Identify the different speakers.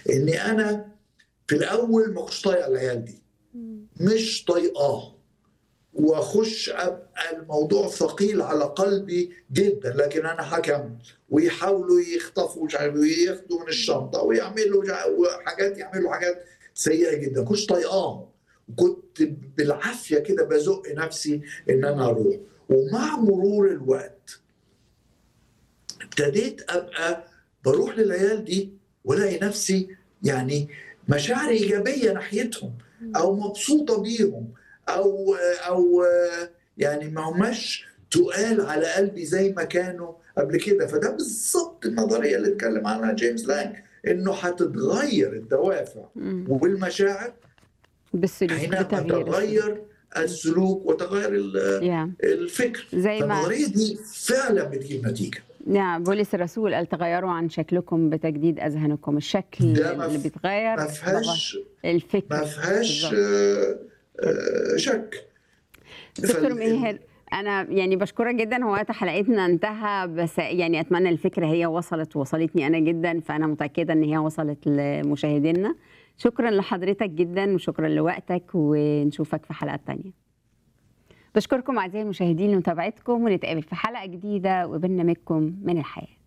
Speaker 1: اني انا في الاول ما كنتش طايق العيال دي مش طايقاه واخش ابقى الموضوع ثقيل على قلبي جدا لكن انا هكمل ويحاولوا يخطفوا مش عارف وياخدوا من الشنطه ويعملوا مش عارف- حاجات يعملوا حاجات سيئه جدا كنتش طايقاهم كنت بالعافيه كده بزق نفسي ان انا اروح ومع مرور الوقت ابتديت ابقى بروح للعيال دي والاقي نفسي يعني مشاعر ايجابيه ناحيتهم او مبسوطه بيهم او او يعني ما هماش تقال على قلبي زي ما كانوا قبل كده فده بالظبط النظريه اللي اتكلم عنها جيمس لانج انه هتتغير الدوافع
Speaker 2: مم.
Speaker 1: والمشاعر
Speaker 2: بالسلوك
Speaker 1: حينما
Speaker 2: بتغيير السلوك.
Speaker 1: تغير السلوك وتغير ال-
Speaker 2: يا
Speaker 1: الفكر
Speaker 2: زي ما
Speaker 1: فالنظريه دي فعلا بتجيب نتيجه
Speaker 2: نعم بولس الرسول قال تغيروا عن شكلكم بتجديد اذهانكم الشكل
Speaker 1: ده ما
Speaker 2: اللي
Speaker 1: ف-
Speaker 2: بيتغير
Speaker 1: ما فيهاش
Speaker 2: الفكر
Speaker 1: ما فيهاش
Speaker 2: بالظبط.
Speaker 1: آه، آه، شك
Speaker 2: دكتور
Speaker 1: فال-
Speaker 2: ماهر انا يعني بشكرك جدا هو وقت حلقتنا انتهى بس يعني اتمنى الفكره هي وصلت وصلتني انا جدا فانا متاكده ان هي وصلت لمشاهدينا شكرا لحضرتك جدا وشكرا لوقتك ونشوفك في حلقات تانية بشكركم اعزائي المشاهدين لمتابعتكم ونتقابل في حلقه جديده وبرنامجكم من الحياه